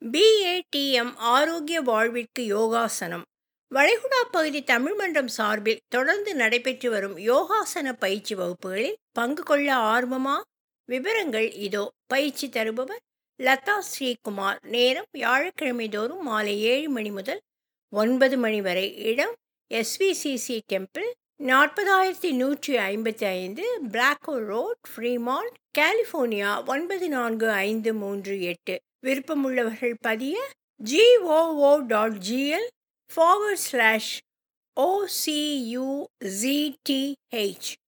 BADM ஆரோக்கிய வாழ்விற்கு யோகாசனம் வளைகுடா பகுதி தமிழ் மன்றம் சார்பில் தொடர்ந்து நடைபெற்று வரும் யோகாசன பயிற்சி வகுப்புகளில் பங்கு கொள்ள ஆர்வமா விவரங்கள் இதோ பயிற்சி தருபவர் லதா ஸ்ரீகுமார் நேரம் வியாழக்கிழமை தோறும் மாலை ஏழு மணி முதல் ஒன்பது மணி வரை இடம் எஸ்விசிசி டெம்பிள் நாற்பதாயிரத்தி நூற்றி ஐம்பத்தி ஐந்து பிளாக்கோ ரோட் ஃப்ரீமான்ட் கலிஃபோர்னியா ஒன்பது நான்கு ஐந்து மூன்று எட்டு விருப்பமுள்ளவர்கள் பதிய G O O dot G L forward slash ஓசியூசிடிஹெச்